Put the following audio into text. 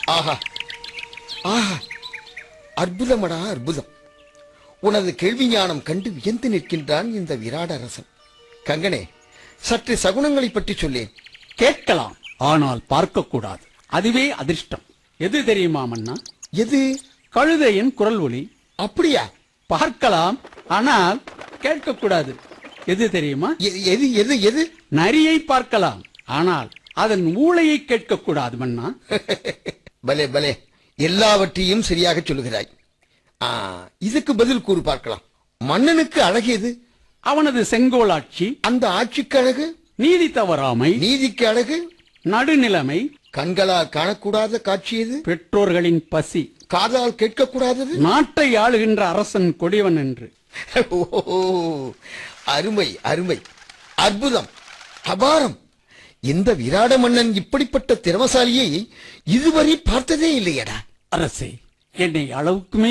ஆஹா ஆஹா அற்புதமடா அற்புதம் உனது கேள்வி ஞானம் கண்டு வியந்து நிற்கின்றான் இந்த விராட அரசன் கங்கனே சற்று சகுனங்களைப் பற்றி சொல்லேன் கேட்கலாம் ஆனால் பார்க்க கூடாது அதுவே அதிர்ஷ்டம் எது தெரியுமா மன்னா எது கழுதையின் குரல் ஒலி அப்படியா பார்க்கலாம் ஆனால் கேட்கக்கூடாது எது தெரியுமா எ- எது எது எது நரியை பார்க்கலாம் ஆனால் அதன் ஊளையை கேட்கக்கூடாது மன்னா பலே பலே எல்லாவற்றையும் சரியாக சொல்லுகிறாய் ஆ, இதுக்கு பதில் கூறு பார்க்கலாம் மன்னனுக்கு அழகு எது அவனது செங்கோல் ஆட்சி அந்த ஆட்சிக்கு அழகு நீதி தவறாமை நீதிக்கு அழகு நடுநிலைமை கண்களால் காணக்கூடாத காட்சி எது பெற்றோர்களின் பசி காதால் கேட்கக்கூடாதது நாட்டை ஆளுகின்ற அரசன் கொடியவன் என்று ஓ அருமை அருமை அற்புதம் அபாரம் இந்த விராட மன்னன் இப்படிப்பட்ட திறமசாலியை இதுவரை பார்த்ததே இல்லையடா அரசே என்னை அளவுக்குமே